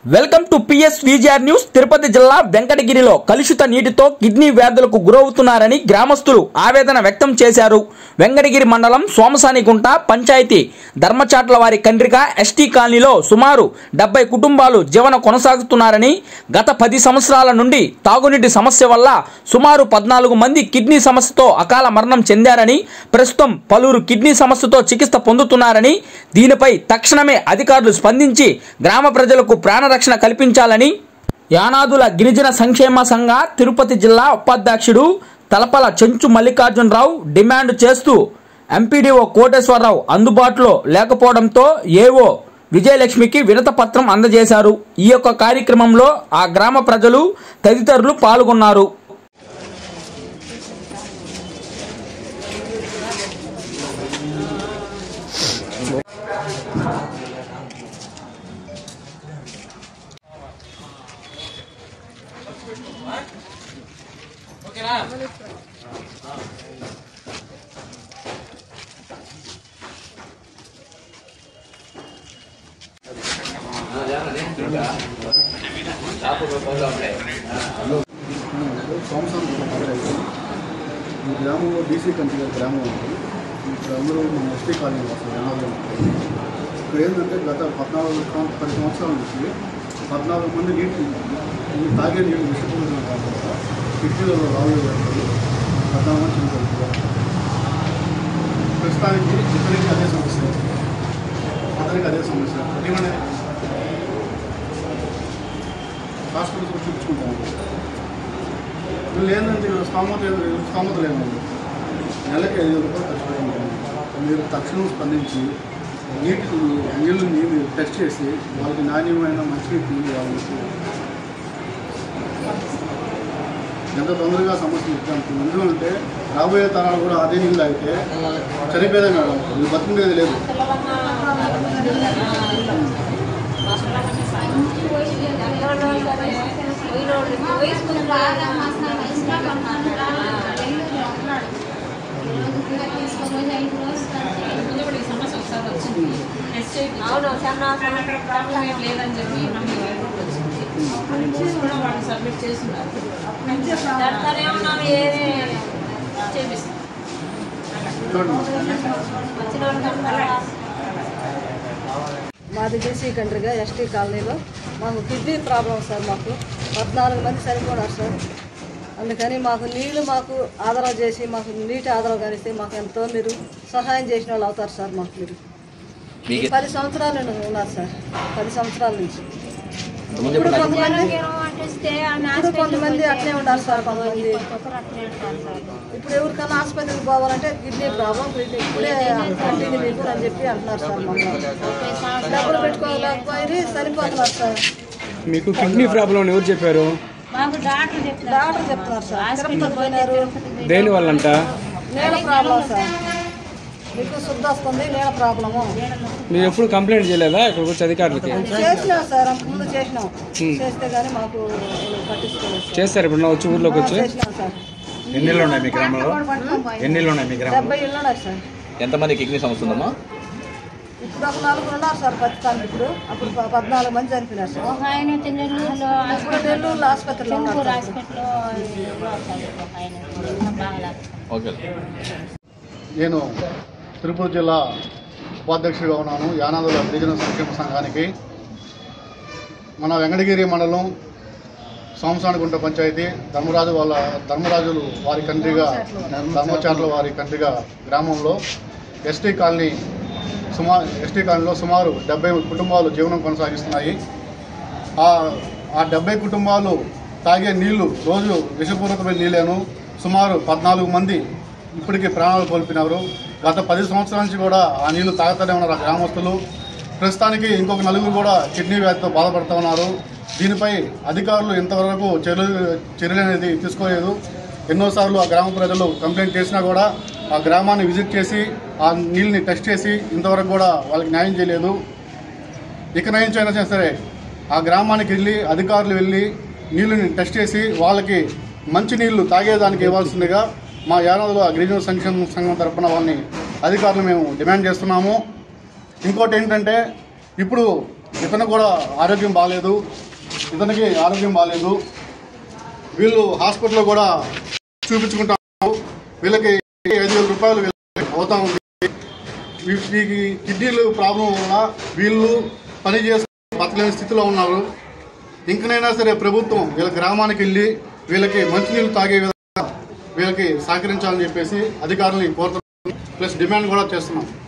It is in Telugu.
Welcome to PS VGR news Tirupati జిల్లా వెంకటగిరిలో కలుషిత నీటితో కిడ్నీ వ్యాధులకు గురవుతున్నారని గ్రామస్తులు ఆవేదన వ్యక్తం చేశారు వెంకటగిరి మండలం సోమసానిగుంట పంచాయతీ ధర్మచాట్ల వారి కండ్రిక ఎస్టీ కాలనీలో సుమారు డెబ్బై కుటుంబాలు జీవన కొనసాగుతున్నారని గత పది సంవత్సరాల నుండి తాగునీటి సమస్య వల్ల సుమారు పద్నాలుగు మంది కిడ్నీ సమస్యతో అకాల మరణం చెందారని ప్రస్తుతం పలువురు కిడ్నీ సమస్యతో చికిత్స పొందుతున్నారని దీనిపై తక్షణమే అధికారులు స్పందించి గ్రామ ప్రజలకు ప్రాణరక్షణ కల్పించాలని యానాదుల గిరిజన సంక్షేమ సంఘ తిరుపతి జిల్లా ఉపాధ్యక్షుడు తలపల చెంచు మల్లికార్జునరావు డిమాండ్ చేస్తూ ఎంపీడీఓ కోటేశ్వరరావు అందుబాటులో లేకపోవడంతో ఏవో విజయలక్ష్మికి వినత పత్రం అందజేశారు ఈ యొక్క కార్యక్రమంలో ఆ గ్రామ ప్రజలు తదితరులు పాల్గొన్నారు సంవత్సరం పంచాయతీ ఈ గ్రామంలో బీసీ కంట్రీ గ్రామం ఉంది ఇక్కడ అందరూ మన ఎస్టీ కాలనీ వస్తుంది జనాలు ఇక్కడ ఏంటంటే గత పద్నాలుగు సం- పది సంవత్సరాల నుంచి పద్నాలుగు మంది నీటి ఈ తాగే నీళ్ళు విషపూరితం కాకుండా కిడ్నీలలో రాళ్ళు పెడతారు పద్నాలుగు మంది చనిపోతారు ప్రస్తుతానికి ఇతనికి అదే సమస్య అతనికి అదే సమస్య ఏమన్నా హాస్పిటల్స్ చూపించుకుంటాము వీళ్ళు ఏంటంటే స్తోమత లేదు స్తోమత లేదు నెలకి ఐదు రూపాయలు ఖర్చు పెట్టుకుంటాం మీరు తక్షణం స్పందించి నీటి నీళ్ళు నీళ్ళు టెస్ట్ చేసి వాళ్ళకి నాణ్యమైన మంచినీటి నీళ్ళు వాళ్ళకి ఎంత తొందరగా సమస్య ఇస్తాను ఎందుకంటే రాబోయే తరాలు కూడా అదే నీళ్ళు అయితే చనిపోయేదే మేడం ఇది బతుకునేది లేదు ముందు కూడా ఈ సమస్య ఒకసారి వచ్చింది టెస్ట్ చేయించాం లేదని చెప్పి మనకి రిపోర్ట్ వచ్చింది రిపోర్ట్స్ కూడా వాళ్ళు సబ్మిట్ చేస్తున్నారు చేపిస్తాం మాది బీసీ కంట్రీగా ఎస్టీ కాలనీలో మాకు కిడ్నీ ప్రాబ్లం సార్ మాకు పద్నాలుగు మంది చనిపోయారు సార్ అందుకని మాకు నీళ్లు మాకు ఆధారం చేసి మాకు నీటి ఆధారం కలిస్తే మాకు ఎంతో మీరు సహాయం చేసిన వాళ్ళు అవుతారు సార్ మాకు మీరు ఈ పది సంవత్సరాల నుండి ఉన్నారు సార్ పది సంవత్సరాల నుంచి ఇప్పుడు కొంతమంది ఇప్పుడు కొంతమంది అట్లే ఉన్నారు సార్ కొంతమంది ఇప్పుడు ఎవరికైనా ఆసుపత్రికి పోవాలంటే కిడ్నీ ప్రాబ్లం ఇప్పుడే కంటిన్యూ మీకు అని చెప్పి అంటున్నారు సార్ మమ్మల్ని డబ్బులు పెట్టుకోలేకపోయి సరిపోతున్నారు సార్ మీకు కిడ్నీ ప్రాబ్లం ఎవరు చెప్పారు డాక్టర్ చెప్తున్నారు సార్ తిరుపతి పోయినారు దేని వల్లంట నీళ్ళ ప్రాబ్లం సార్ మీకు శుద్ధ వస్తుంది నీళ్ళ ప్రాబ్లము మీరు ఎప్పుడు కంప్లైంట్ చేయలేదా ఇక్కడికి వచ్చి అధికారులకి చేసినాం సార్ అంతకుముందు చేసినాం చేస్తే కానీ మాకు పట్టించుకోలేదు సార్. చేస్తారు ఇప్పుడు వచ్చి ఊర్లోకి వచ్చి చేసినాం సార్ ఎన్ని ఇళ్ళు ఉన్నాయి మీ గ్రామంలో ఎన్ని ఇళ్ళు ఉన్నాయి మీ గ్రామంలో డెబ్బై ఇళ్ళు ఉన్నాయి సార్ ఎంతమంది కిడ్నీ సమస్య ఉందమ్మా ఇప్పుడు ఒక నలుగురు ఉన్నారు సార్ ప్రస్తుతానికి ఇప్పుడు అప్పుడు ప- పద్నాలుగు మంది చనిపోయినారు సార్ ఒక ఆయన అయితే నెల్లూరులో ఇప్పుడు నెల్లూరులో ఆసుపత్రిలో ఉన్నారు సింగూరు సార్. హాస్పిటల్లో ఉన్నాడు ఒక ఆయన బాగా ఓకే నేను తిరుపతి జిల్లా ఉపాధ్యక్షుడిగా ఉన్నాను యానాదుల గిరిజన సంక్షేమ సంఘానికి మన వెంకటగిరి మండలం సోమసానగుంట పంచాయతీ ధర్మరాజు వాళ్ళ ధర్మరాజులు వారి కంట్రిగా ధర్మచాట్ల వారి కంట్రిగా గ్రామంలో ఎస్టీ కాలనీ సుమా ఎస్టీ కాలనీలో సుమారు డెబ్బై కుటుంబాలు జీవనం కొనసాగిస్తున్నాయి ఆ ఆ డెబ్బై కుటుంబాలు తాగే నీళ్లు రోజు విషపూరితమైన నీళ్ళను సుమారు పద్నాలుగు మంది ఇప్పటికీ ప్రాణాలు కోల్పోయినారు గత పది సంవత్సరాల నుంచి కూడా ఆ నీళ్లు తాగుతూనే ఉన్నారు ఆ గ్రామస్తులు ప్రస్తుతానికి ఇంకొక నలుగురు కూడా కిడ్నీ వ్యాధితో బాధపడుతూ ఉన్నారు దీనిపై అధికారులు ఇంతవరకు చర్యలు చర్యలు అనేది తీసుకోలేదు ఎన్నోసార్లు ఆ గ్రామ ప్రజలు కంప్లైంట్ చేసినా కూడా ఆ గ్రామాన్ని విజిట్ చేసి ఆ నీళ్ళని టెస్ట్ చేసి ఇంతవరకు కూడా వాళ్ళకి న్యాయం చేయలేదు ఇక నయించైనా సరే ఆ గ్రామానికి వెళ్ళి అధికారులు వెళ్ళి నీళ్ళని టెస్ట్ చేసి వాళ్ళకి మంచి నీళ్లు తాగేదానికి ఇవ్వాల్సిందిగా మా యానాదుల గిరిజన సంక్షేమ సంఘం తరపున వాళ్ళని అధికారులు మేము డిమాండ్ చేస్తున్నాము ఇంకోటి ఏంటంటే ఇప్పుడు ఇతను కూడా ఆరోగ్యం బాగాలేదు ఇతనికి ఆరోగ్యం బాగాలేదు వీళ్ళు హాస్పిటల్లో కూడా చూపించుకుంటారు వీళ్ళకి ఐదు వేల రూపాయలు వీళ్ళకి అవుతా ఉంది వీ- వీకి కిడ్నీలు ప్రాబ్లం వల్ల వీళ్ళు పని చేసి బతకలేని స్థితిలో ఉన్నారు ఇంకనైనా సరే ప్రభుత్వం వీళ్ళ గ్రామానికి వెళ్ళి వీళ్ళకి మంచినీళ్ళు తాగే విధంగా వీళ్ళకి సహకరించాలని చెప్పేసి అధికారులని కోరుతున్నాం ప్లస్ డిమాండ్ కూడా చేస్తున్నాం